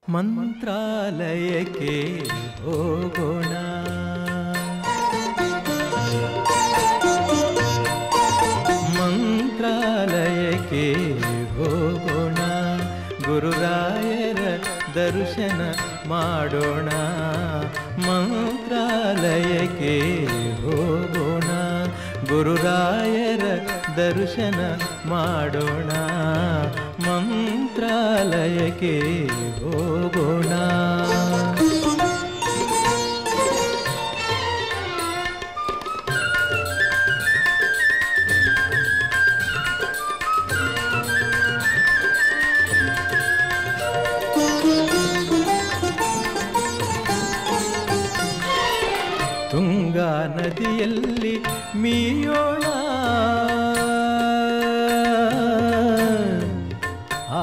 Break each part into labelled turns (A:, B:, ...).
A: ಮಂತ್ರಾಲಯಕ್ಕೆ ಹೋಗೋಣ ಮಂತ್ರಾಲಯಕ್ಕೆ ಹೋಗೋಣ ಗುರುರಾಯರ ದರ್ಶನ ಮಾಡೋಣ ಮಂತ್ರಾಲಯಕ್ಕೆ ಹೋಗೋಣ ಗುರುರಾಯರ ದರ್ಶನ ಮಾಡೋಣ ಮಂತ್ರಾಲಯಕ್ಕೆ ಹೋಗೋಣ ತುಂಗಾ ನದಿಯಲ್ಲಿ ಮೀಯೋಣ ಆ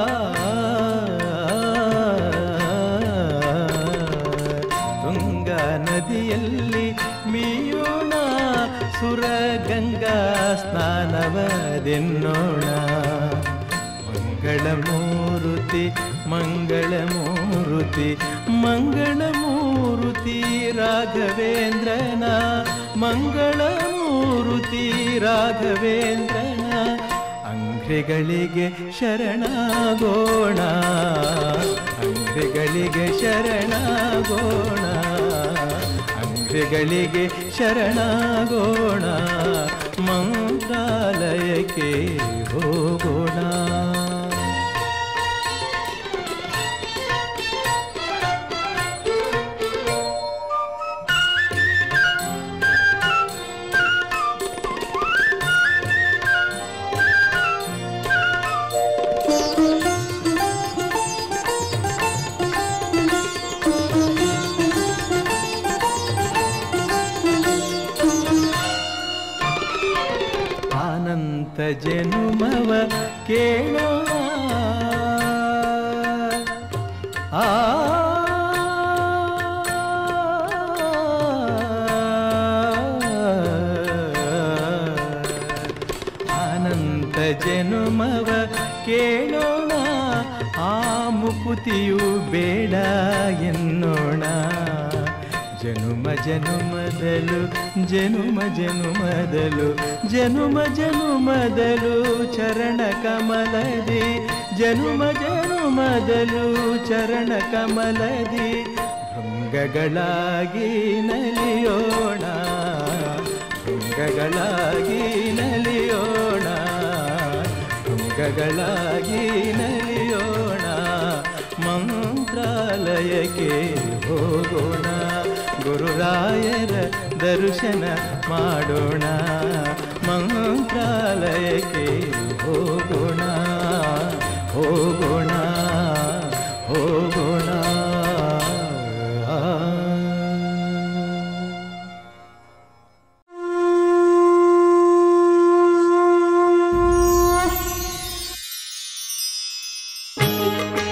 A: ತುಂಗಾ ನದಿಯಲ್ಲಿ ಮೀಯೋಣ ಸುರಗಂಗಾ ಸ್ನಾನವದೆನ್ನೋಣ ಮಂಗಳಮೂರುತಿ ಮಂಗಳಮೂರುತಿ ಮಂಗಳಮೂರುತಿ ರಾಘವೇಂದ್ರನ ಮಂಗಳಮೂರುತಿ ರಾಘವೇಂದ್ರನ ಅಂಗ್ರಿಗಳಿಗೆ ಶರಣಾಗೋಣ ಅಂಗ್ರಿಗಳಿಗೆ ಶರಣಾಗೋಣ ಅಂಗ್ರಿಗಳಿಗೆ ಶರಣಾಗೋಣ ಮಂತ್ರಾಲಯಕ್ಕೆ ಹೋಗೋಣ ಅನಂತ ಜನುಮವ ಕೇಳೋಣ ಆ ಅನಂತ ಜನುಮವ ಕೇಳೋಣ ಆ ಮುಕುತಿಯು ಬೇಡ ಎನ್ನೋಣ ಜನುಮ ಜನುಮದಲು ಜನುಮ ಜನುಮದಲು ಜನುಮ ಜನುಮದಲು ಚರಣ ಕಮಲದಿ ಜನುಮ ಜನುಮದಲು ಚರಣ ಕಮಲದಿ ಭೃಂಗಗಳಾಗಿ ನಲಿಯೋಣ ಭೃಂಗಗಳಾಗಿ ನಲಿಯೋಣ ಭೃಂಗಗಳಾಗಿ ನಲಿಯೋಣ ಮಂತ್ರಾಲಯಕ್ಕೆ ಹೋಗೋಣ ಗುರುರಾಯರ ದರ್ಶನ ಮಾಡೋಣ ಮಂತ್ರಾಲಯಕ್ಕೆ ಹೋಗೋಣ ಹೋಗೋಣ ಹೋಗೋಣ ಆ.
B: Thank you.